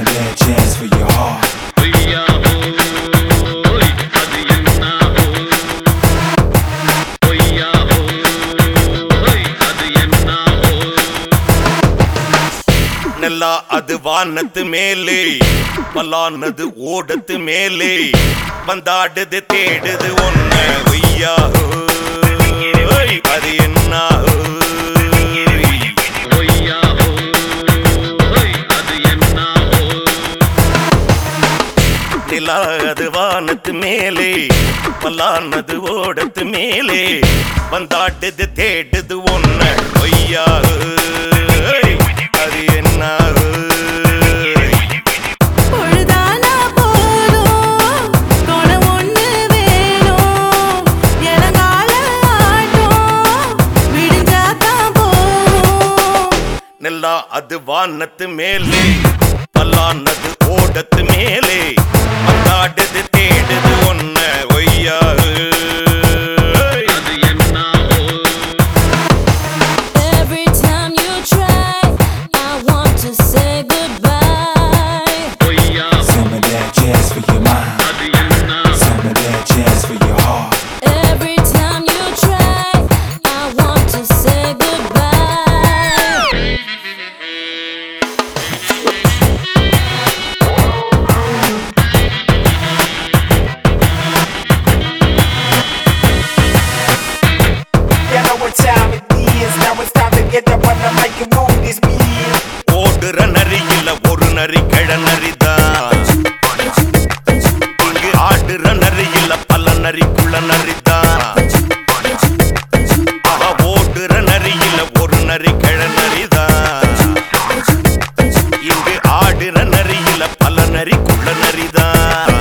of that jazz for your heart. நெல்லா அது வானத்து மேலே பலானது ஓடத்து மேலே வந்தாடுது தேடுது ஒன்ன ஒய்யா ஓய், அது என்ன நிலா அது வானத்து மேலே பலானது ஓடத்து மேலே வந்தாடுது தேடுது ஒன்ன ஒய்யா ஓய், அது என்ன பொழுதானா போதும் துணை ஒண்ணு வேணும் இளங்கால ஆட்டம் விடிஞ்சாதான் போகும் நெல்லா அது வானத்து மேலே பல்லானது ஓடத்து மேலே வந்தாடுது தேடுது ஒன்ன ஒய்யா Every time you try, I want to say goodbye. Some of that jazz for your mind. Some of that jazz for your heart. Every time you try, I want to say goodbye. You know what time it is. Now it's time to get up on the mic and move this beat. ஓடுற நரியில ஒரு நரி கிழ நரிதான் இங்கு ஆடுற நரியில பல நரிக்குள்ள நரிதான் ஆஹா, ஓடுற நரியில ஒரு நரி கிழ நரிதான் இங்கு ஆடுற நரியில பல நரிக்குள்ள நரிதான்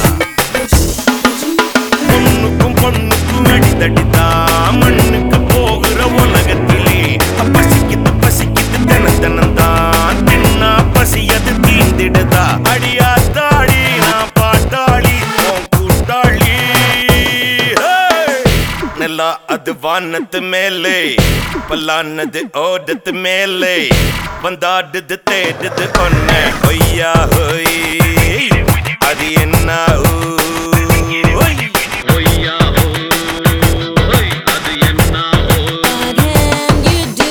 பொண்ணுக்கும் பொண்ணுக்கும் அடிதடிதான் மண்ணுக்கு போகிற உலகத்திலே பசிக்குது பசிக்குது தன தனந்தான் தின்னா பசியது தீந்திடுதா அடியா தாடி நான் பாட்டாளி உன் கூட்டாளி ஹே! நெல்லா அது வானத்து மேலே பல்லானது ஓடத்து மேலே வந்தாடுது தேடுது ஒன்ன ஒய்யா ஹோய் அது என்ன ஓய் What can you do?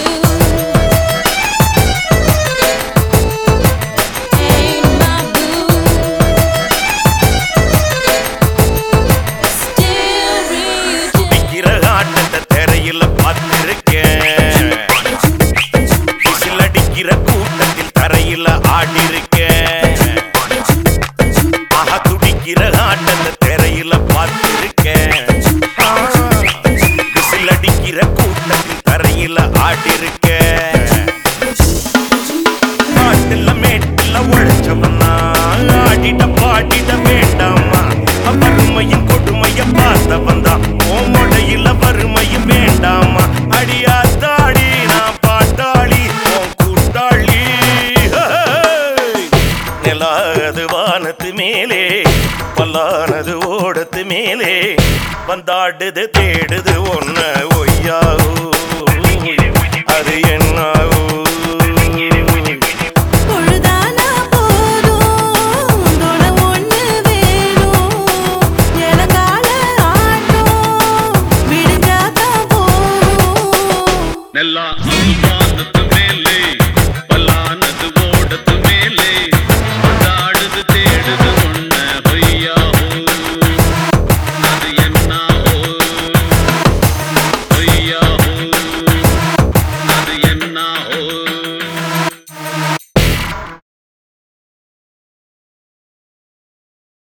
Ain't my boo. Still reaching. துடிக்கிற ஆட்டத்தை திரையில பார்த்திருக்கேன் விசில் அடிக்கிற கூட்டத்தில் தரையில ஆடிருக்கேன் ஆஹா துடிக்கிற ஆட்டத்தை திரையில பார்த்திருக்கேன் விசில் அடிக்கிற கூட்டத்தில் தரையில ஆடிருக்கேன் காட்டுல மேட்டுல உழைச்சவனா ஆடிட பாடிட வேண்டாமா வறுமையின் கொடுமைய பார்த்தவன் தான் ஓமடையில வறுமையும் வேண்டாமா அடியா தாடி நான் பாட்டாளி உன் கூட்டாளி ஹே! நிலாது வானத்து மேலே பல்லானது ஓடத்து மேலே வந்தாடுது தேடுது ஒன்ன ஒய்யா அது என்ன பொழுதானா போதும் துணை ஒண்ணு வேணும் இளங்கால ஆட்டம் விடிஞ்சாதான் போகும் நெல்லா